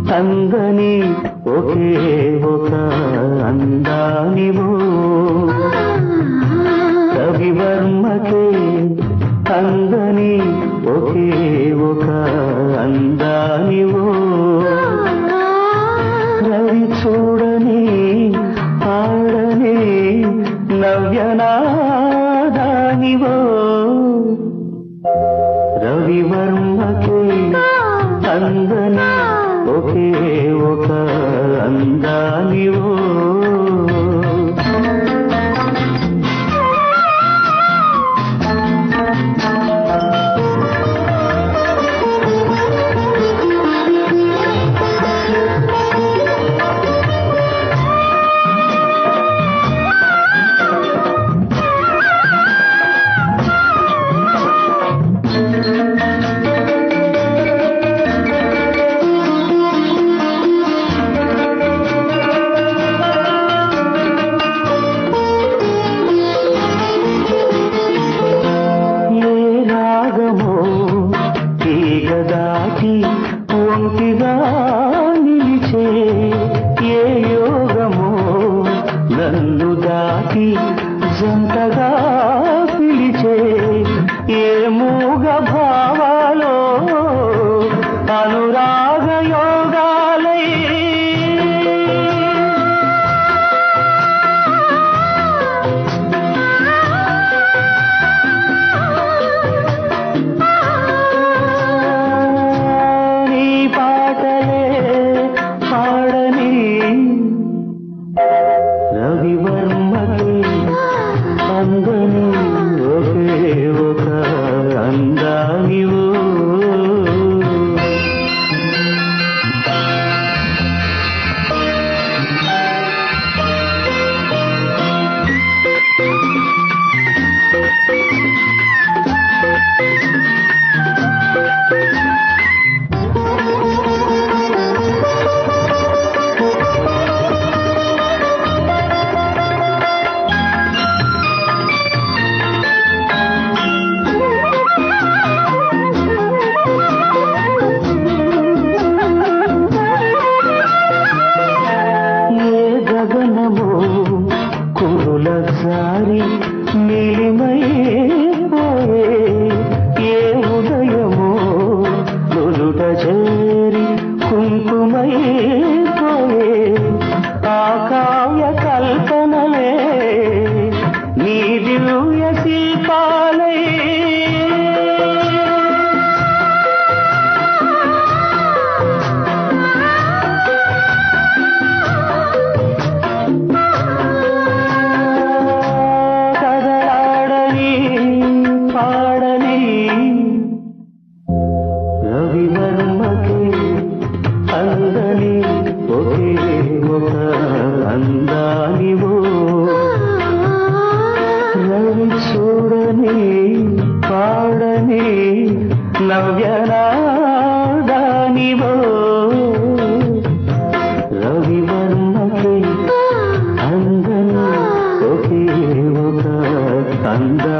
అందని ఒకే ఒక అందానివో రవివర్మకే అందని ఒకే ఒక అందానివో రవి చూడని పాడని నవ్యనాదానివో రవివర్మకే అందని ఒకే ఒక అందానివో ఏ రాగమో తీగ దాటి ఒంటిగా నిలిచే ఏ యోగమో నన్ను దాటి జంటగా పిలిచే ఏ మూగ భావాలో అనురాగ యోగాలై నీ పాటలే పాడని రవివర్మకి అందని ఒకే ఒక అందానివో ఏ గగనమో కురుల జారి నీలిమైపోయే ఏ ఉదయమో నుదుట చేరి కుంకుమైపోయే ఆ కావ్య కల్పనలే నీ దివ్య శిల్పాలే కదలాడని పాడని రవివర్మకి అందని ఒకే ఒక అందానివో రవి చూడని పాడని నవ్యనాదానివో రవివర్మకి అందని ఒకే ఒక అందా